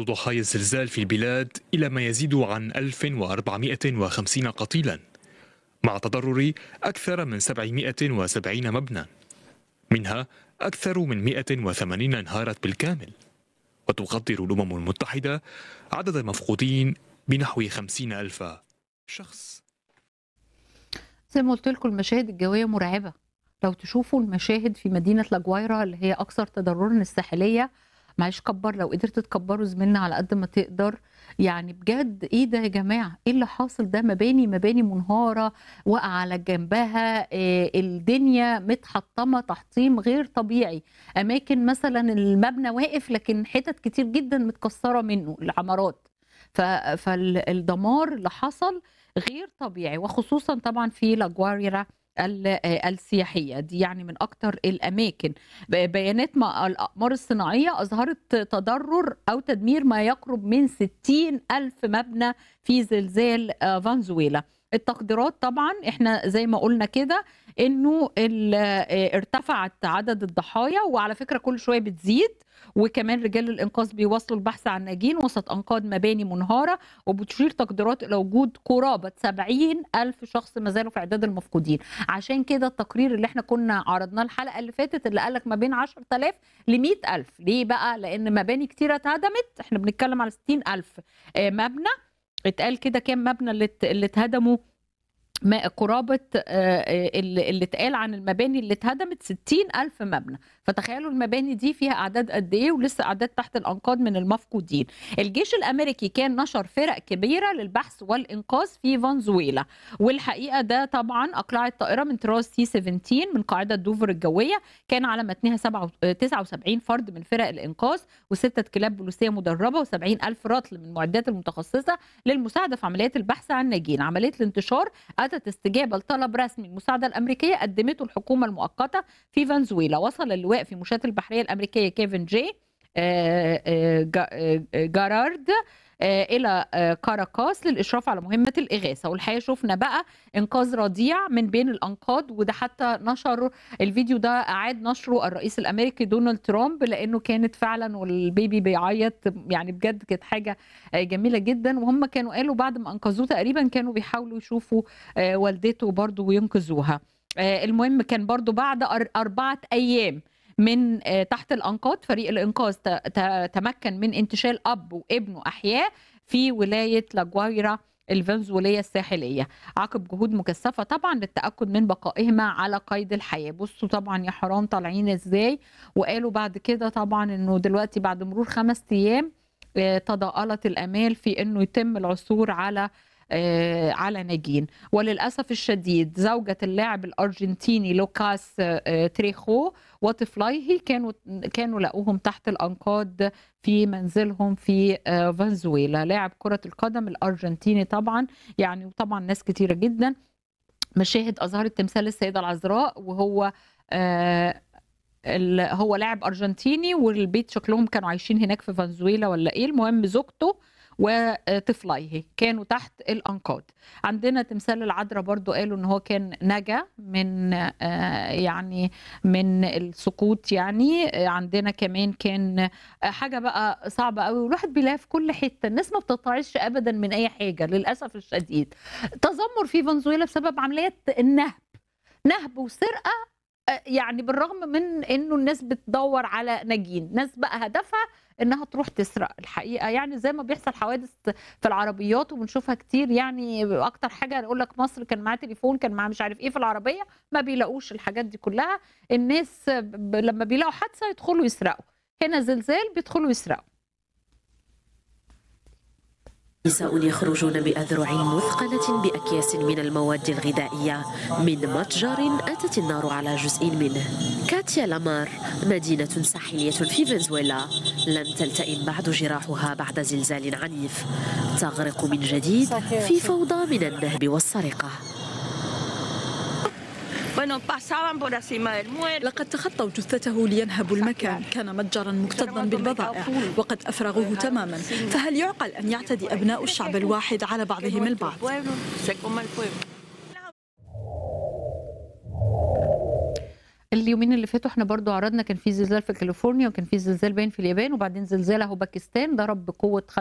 ضحايا الزلزال في البلاد إلى ما يزيد عن 1450 قتيلا مع تضرر أكثر من 770 مبنى منها أكثر من 180 انهارت بالكامل وتقدر الأمم المتحدة عدد المفقودين بنحو 50 ألف شخص زي ما قلت لكم المشاهد الجويه مرعبه لو تشوفوا المشاهد في مدينه لاجوايرا اللي هي اكثر تضررا الساحليه معلش كبر لو قدرت تكبروا زميلنا على قد ما تقدر يعني بجد ايه ده يا جماعه ايه اللي حاصل ده مباني مباني منهاره واقعه على جنبها إيه الدنيا متحطمه تحطيم غير طبيعي اماكن مثلا المبنى واقف لكن حتت كتير جدا متكسره منه العمارات ف- فالدمار اللي حصل غير طبيعي وخصوصا طبعا في لاجواريرا ال- آه السياحية دي يعني من أكتر الأماكن ب- بيانات مع الأقمار الصناعية أظهرت تضرر أو تدمير ما يقرب من 60 ألف مبنى في زلزال آه، فنزويلا التقديرات طبعا احنا زي ما قلنا كده انه ال- آه، ارتفعت عدد الضحايا وعلى فكره كل شويه بتزيد وكمان رجال الانقاذ بيواصلوا البحث عن ناجين وسط انقاض مباني منهاره وبتشير تقديرات الى وجود قرابه 70 الف شخص ما زالوا في اعداد المفقودين عشان كده التقرير اللي احنا كنا عرضناه الحلقه اللي فاتت اللي قال لك ما بين 10000 ل 100000 ليه بقى لان مباني كتيره اتهدمت احنا بنتكلم على 60000 آه، مبنى اتقال كده كام مبنى اللي ات- اللي اتهدموا ما قرابة آه، آه، اللي اللي اتقال عن المباني اللي اتهدمت 60 ألف مبنى فتخيلوا المباني دي فيها أعداد قد إيه ولسه أعداد تحت الأنقاض من المفقودين الجيش الأمريكي كان نشر فرق كبيرة للبحث والإنقاذ في فنزويلا والحقيقة ده طبعا أقلعت طائرة من طراز سي 17 من قاعدة دوفر الجوية كان على متنها سبعة- آه، 79 فرد من فرق الإنقاذ وستة كلاب بوليسية مدربة و70 ألف رطل من المعدات المتخصصة للمساعدة في عمليات البحث عن ناجين عملية الانتشار أتت استجابة لطلب رسمي المساعدة الأمريكية قدمته الحكومة المؤقتة في فنزويلا وصل اللواء في مشاة البحرية الأمريكية كيفن جي آه، آه، جا- آه، آه، جارارد آه، الى آه، كاراكاس للاشراف على مهمه الاغاثه والحقيقه شفنا بقى انقاذ رضيع من بين الانقاض وده حتى نشر الفيديو ده اعاد نشره الرئيس الامريكي دونالد ترامب لانه كانت فعلا والبيبي بيعيط يعني بجد كانت حاجه آه، جميله جدا وهم كانوا قالوا بعد ما انقذوه تقريبا كانوا بيحاولوا يشوفوا آه، والدته برضو وينقذوها آه، المهم كان برضو بعد أر- أربعة أيام من آه، تحت الأنقاض فريق الإنقاذ ت- ت- تمكن من انتشال أب وابنه أحياء في ولاية لاجوايرا الفنزويلية الساحلية عقب جهود مكثفة طبعا للتأكد من بقائهما على قيد الحياة بصوا طبعا يا حرام طالعين ازاي وقالوا بعد كده طبعا انه دلوقتي بعد مرور خمس ايام آه، تضاءلت الامال في انه يتم العثور على آه، على ناجين وللاسف الشديد زوجة اللاعب الارجنتيني لوكاس آه، تريخو وطفليه كانوا كانوا لقوهم تحت الانقاض في منزلهم في آه، فنزويلا لاعب كرة القدم الارجنتيني طبعا يعني وطبعا ناس كتيرة جدا مشاهد اظهرت تمثال السيدة العذراء وهو آه، ال- هو لاعب ارجنتيني والبيت شكلهم كانوا عايشين هناك في فنزويلا ولا ايه المهم زوجته وطفليه كانوا تحت الانقاض عندنا تمثال العذراء برضو قالوا ان هو كان نجا من آه، يعني من السقوط يعني آه، عندنا كمان كان آه، حاجه بقى صعبه قوي والواحد بيلاقيها في كل حته الناس ما بتطلعش ابدا من اي حاجه للاسف الشديد تذمر في فنزويلا بسبب عمليات النهب نهب وسرقه آه، يعني بالرغم من انه الناس بتدور على ناجين ناس بقى هدفها انها تروح تسرق الحقيقه يعني زي ما بيحصل حوادث في العربيات وبنشوفها كتير يعني اكتر حاجه اقول لك مصر كان معاه تليفون كان معاه مش عارف ايه في العربيه ما بيلاقوش الحاجات دي كلها الناس ب- لما بيلاقوا حادثه يدخلوا يسرقوا هنا زلزال بيدخلوا يسرقوا نساء يخرجون بأذرع مثقلة بأكياس من المواد الغذائية من متجر أتت النار على جزء منه كاتيا لامار مدينة ساحلية في فنزويلا لم تلتئم بعد جراحها بعد زلزال عنيف تغرق من جديد في فوضى من النهب والسرقة Bueno, pasaban por encima del muerto. لقد تخطوا جثته لينهبوا المكان كان متجرا مكتظا بالبضائع وقد أفرغوه تماما فهل يعقل أن يعتدي أبناء الشعب الواحد على بعضهم البعض pueblo se come el pueblo. اليومين اللي فاتوا احنا برضو عرضنا كان في زلزال في كاليفورنيا وكان في زلزال باين في اليابان وبعدين زلزال اهو باكستان ضرب بقوه